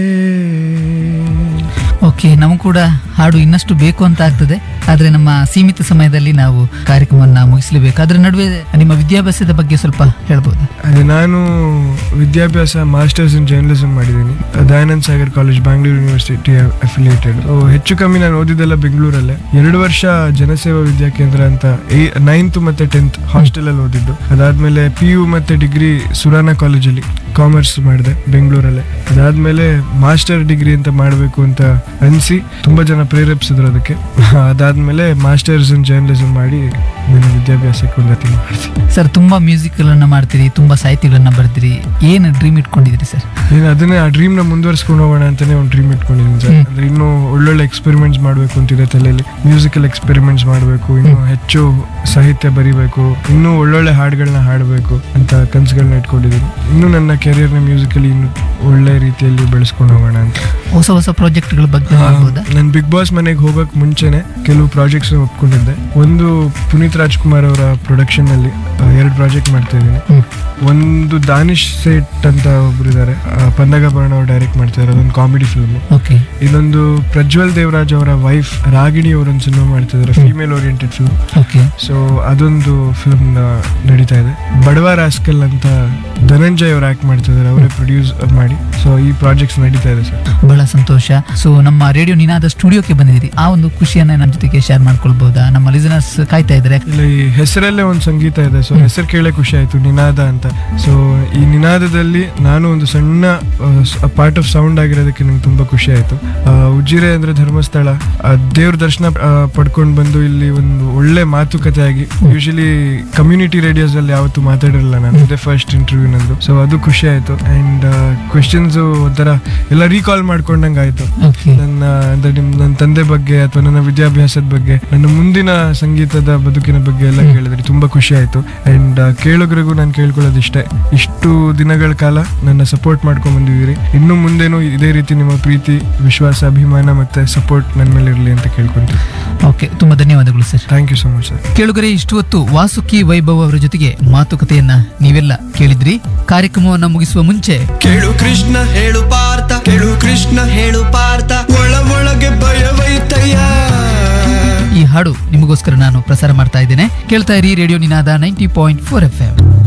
Okay ನಮಗೂ ಕೂಡ ಹಾಡು ಇನ್ನಷ್ಟು ಬೇಕು ಅಂತ ಆಗ್ತದೆ ಆದ್ರೆ ನಮ್ಮ ಸೀಮಿತ ಸಮಯದಲ್ಲಿ ನಾವು ಕಾರ್ಯಕ್ರಮವನ್ನ ಮುಗಿಸಲೇಬೇಕು ಅದರ ನಡುವೆ ನಿಮ್ಮ ವಿದ್ಯಾಭ್ಯಾಸದ ಬಗ್ಗೆ ಸ್ವಲ್ಪ ಹೇಳ್ಬೋದು ಅದೇ ನಾನು ವಿದ್ಯಾಭ್ಯಾಸ ಮಾಸ್ಟರ್ಸ್ ಇನ್ ಜರ್ನಲಿಸಮ್ ಮಾಡಿದ್ದೀನಿ Dayanand Sagar college Bangalore university affiliated ಹೆಚ್ಚು ಕಮ್ಮಿ ನಾನು ಓದಿದ್ದೆಲ್ಲ ಬೆಂಗಳೂರಲ್ಲೇ ಎರಡು ವರ್ಷ ಜನಸೇವಾ ವಿದ್ಯಾಕೇಂದ್ರ ಅಂತ ನೈನ್ತ್ ಮತ್ತೆ ಟೆಂತ್ ಹಾಸ್ಟೆಲ್ ಅಲ್ಲಿ ಓದಿದ್ದು ಅದಾದ್ಮೇಲೆ ಪಿ ಯು ಮತ್ತೆ ಡಿಗ್ರಿ ಸುರಾನ ಕಾಲೇಜಲ್ಲಿ ಕಾಮರ್ಸ್ ಮಾಡಿದೆ ಬೆಂಗಳೂರಲ್ಲೇ ಅದಾದ್ಮೇಲೆ ಮಾಸ್ಟರ್ ಡಿಗ್ರಿ ಅಂತ ಮಾಡಬೇಕು ಅಂತ ಅನಿಸಿ ತುಂಬಾ ಜನ ಪ್ರೇರೇಪಿಸಿದ್ರು ಅದಕ್ಕೆ ಅದಾದ್ಮೇಲೆ ಮಾಸ್ಟರ್ಸ್ ಇನ್ ಜರ್ನಲಿಸಮ್ ಮಾಡಿ ನನ್ನ ವಿದ್ಯಾಭ್ಯಾಸಕ್ಕೆ ಉನ್ನತಿ ಮಾಡಿದೆ ಸರ್ ತುಂಬಾ ಮ್ಯೂಸಿಕ್ಗಳನ್ನ ಮಾಡ್ತೀರಿ ತುಂಬಾ ಸಾಹಿತ್ಯಗಳನ್ನ ಬರ್ತೀರಿ ಏನು ಡ್ರೀಮ್ ಇಟ್ಕೊಂಡಿದ್ದೀರಿ ಸರ್ ಏನು ಅದನ್ನೇ ಆ ಡ್ರೀಮ್ ನ ಮುಂದುವರ್ಸ್ಕೊಂಡು ಹೋಗೋಣ ಅಂತಾನೆ ಒಂದು ಡ್ರೀಮ್ ಇಟ್ಕೊಂಡಿದ್ದೀನಿ ಸರ್ ಹ್ಮ್. ಅಂದ್ರೆ ಇನ್ನೂ ಒಳ್ಳೊಳ್ಳೆ ಎಕ್ಸ್ಪೆರಿಮೆಂಟ್ಸ್ ಮಾಡಬೇಕು ಅಂತಿದೆ ತಲೆಯಲ್ಲಿ ಮ್ಯೂಸಿಕಲ್ ಎಕ್ಸ್ಪೆರಿಮೆಂಟ್ಸ್ ಮಾಡಬೇಕು ಇನ್ನೂ ಹೆಚ್ಚು ಸಾಹಿತ್ಯ ಬರಿಬೇಕು ಇನ್ನೂ ಒಳ್ಳೊಳ್ಳೆ ಹಾಡುಗಳನ್ನ ಹಾಡಬೇಕು ಅಂತ ಕನಸುಗಳನ್ನ ಇಟ್ಕೊಂಡಿದ್ದೀನಿ ಇನ್ನು ನನ್ನ ಕೆರಿಯರ್ನ ಮ್ಯೂಸಿಕಲಿ ಇನ್ನು ಒಳ್ಳೆ ರೀತಿಯಲ್ಲಿ ಬೆಳೆಸ್ಕೊಂಡು ಹೋಗೋಣ ಅಂತ ಹೊಸ ಹೊಸ ಪ್ರಾಜೆಕ್ಟ್ಗಳ ಬಗ್ಗೆ ಮಾಡ್ಬೋದಾ ನಾನು ಬಿಗ್ ಬಾಸ್ ಮನೆಗೆ ಹೋಗಕ್ ಮುಂಚೆನೆ ಕೆಲವು ಪ್ರಾಜೆಕ್ಟ್ಸ್ ಒಪ್ಕೊಂಡಿದ್ದೆ ಒಂದು ಪುನೀತ್ ರಾಜ್ಕುಮಾರ್ ಅವರ ಪ್ರೊಡಕ್ಷನ್ ಅಲ್ಲಿ ಎರಡು ಪ್ರಾಜೆಕ್ಟ್ ಮಾಡ್ತಾ ಇದ್ದೀನಿ ಹ್ಮ್. ಒಂದು ದಾನಿಶ್ ಸೇಟ್ ಅಂತ ಒಬ್ರು ಇದ್ದಾರೆ ಪನ್ನಗಭರಣ ಅವ್ರು ಡೈರೆಕ್ಟ್ ಮಾಡ್ತಾರೆ ಅದೊಂದು ಕಾಮಿಡಿ ಫಿಲ್ಮ್ ಓಕೆ ಇನ್ನೊಂದು ಪ್ರಜ್ವಲ್ ದೇವರಾಜ್ ಅವರ ವೈಫ್ ರಾಗಿಣಿ ಅವರೊಂದು ಸಿನಿಮಾ ಮಾಡ್ತಿದ್ದಾರೆ female oriented film okay so ಅದೊಂದು ಫಿಲ್ಮ್ ನಡೀತಾ ಇದೆ ಬಡವ ರಾಸ್ಕಲ್ ಅಂತ ಧನಂಜಯ್ ಅವ್ರು ಆಕ್ಟ್ ಮಾಡ್ತಿದ್ದಾರೆ ಅವರೇ ಪ್ರೊಡ್ಯೂಸ್ ಮಾಡಿ ಸೊ ಈ ಪ್ರಾಜೆಕ್ಟ್ಸ್ ನಡೀತಾ ಇದೆ ಸರ್ ಬಹಳ ಸಂತೋಷ ಸೊ ನಮ್ಮ ರೇಡಿಯೋ ನಿನಾದ ಸ್ಟುಡಿಯೋಕ್ಕೆ ಬಂದಿದ್ದೀರಿ ಆ ಒಂದು ಖುಷಿಯನ್ನ ನನ್ನ ಜೊತೆಗೆ ಶೇರ್ ಮಾಡ್ಕೊಳ್ಬಹುದಾ ನಮ್ಮ ಲಿಸನರ್ಸ್ ಕಾಯ್ತಾ ಇದ್ದಾರೆ ಇಲ್ಲ ಈ ಹೆಸರಲ್ಲೇ ಒಂದು ಸಂಗೀತ ಇದೆ ಸೊ ಹೆಸರು ಕೇಳೇ ಖುಷಿ ಆಯ್ತು ನಿನಾದ ಅಂತ ಸೊ ಈ ನಿನಾದದಲ್ಲಿ ನಾನು ಒಂದು ಸಣ್ಣ ಪಾರ್ಟ್ ಆಫ್ ಸೌಂಡ್ ಆಗಿರೋದಕ್ಕೆ ನಂಗೆ ತುಂಬಾ ಖುಷಿ ಆಯ್ತು ಆ, ಉಜಿರೆ ಅಂದ್ರೆ ಧರ್ಮಸ್ಥಳ ಆ, ದೇವ್ರ ದರ್ಶನ ಪಡ್ಕೊಂಡು ಬಂದು ಇಲ್ಲಿ ಒಂದು ಒಳ್ಳೆ ಮಾತುಕತೆ ಆಗಿ ಯೂಶಲಿ ಕಮ್ಯುನಿಟಿ ರೇಡಿಯೋಸ್ ಅಲ್ಲಿ ಯಾವತ್ತೂ ಮಾತಾಡಿರಲಿಲ್ಲ ನಾನು ಇದೇ ಫಸ್ಟ್ ಇಂಟರ್ವ್ಯೂ ನಂದು ಸೊ ಅದು ಖುಷಿ ಆಯ್ತು ಅಂಡ್ ಕ್ವೆಶನ್ಸ್ ಒಂಥರ ಎಲ್ಲ ರೀಕಾಲ್ ಮಾಡ್ಕೊಂಡಂಗೆ ಆಯ್ತು ಓಕೆ ನನ್ನ ಅಂದ್ರೆ ನಿಮ್ ನನ್ನ ತಂದೆ ಬಗ್ಗೆ ಅಥವಾ ನನ್ನ ವಿದ್ಯಾಭ್ಯಾಸದ ಬಗ್ಗೆ ನನ್ನ ಮುಂದಿನ ಸಂಗೀತದ ಬದುಕಿನ ಬಗ್ಗೆ ಎಲ್ಲ ಕೇಳಿದ್ರಿ ತುಂಬಾ ಖುಷಿ ಆಯ್ತು ಅಂಡ್ ಕೇಳುಗರಿಗೂ ನಾನು ಕೇಳ್ಕೊಳ್ಳೋದು ಇಷ್ಟೇ ಇಷ್ಟು ದಿನಗಳ ಕಾಲ ನನ್ನ ಸಪೋರ್ಟ್ ಮಾಡ್ಕೊಂಡ್ ಬಂದಿದ್ದೀರಿ ಇನ್ನು ಮುಂದೇನು ಇದೇ ರೀತಿ ನಿಮ್ಮ ಪ್ರೀತಿ ವಿಶ್ವಾಸ ಅಭಿಮಾನ ಮತ್ತೆ ಸಪೋರ್ಟ್ ನನ್ನ ಮೇಲೆ ಇರಲಿ ಅಂತ ಕೇಳ್ಕೊಂತೀನಿ ಓಕೆ ತುಂಬಾ ಧನ್ಯವಾದಗಳು sir thank you so much sir ಕೇಳುಗರೆ ಇಷ್ಟು ಹೊತ್ತು ವಾಸುಕಿ ವೈಭವ್ ಅವರ ಜೊತೆಗೆ ಮಾತುಕತೆಯನ್ನ ನೀವೆಲ್ಲ ಕೇಳಿದ್ರಿ ಕಾರ್ಯಕ್ರಮವನ್ನ ಮುಗಿಸುವ ಮುಂಚೆ ಕೇಳು ಕೃಷ್ಣ ಹೇಳು ಪಾರ್ಥ ಕೇಳು ಕೃಷ್ಣ ಹೇಳು ಪಾರ್ಥ ಒಳ ಒಳಗೆ ಭಯವೈತಯ್ಯ ಈ ಹಾಡು ನಿಮಗೋಸ್ಕರ ನಾನು ಪ್ರಸಾರ ಮಾಡ್ತಾ ಇದ್ದೇನೆ ಕೇಳ್ತಾ ಇರಿ radio Ninaada ninety point four F M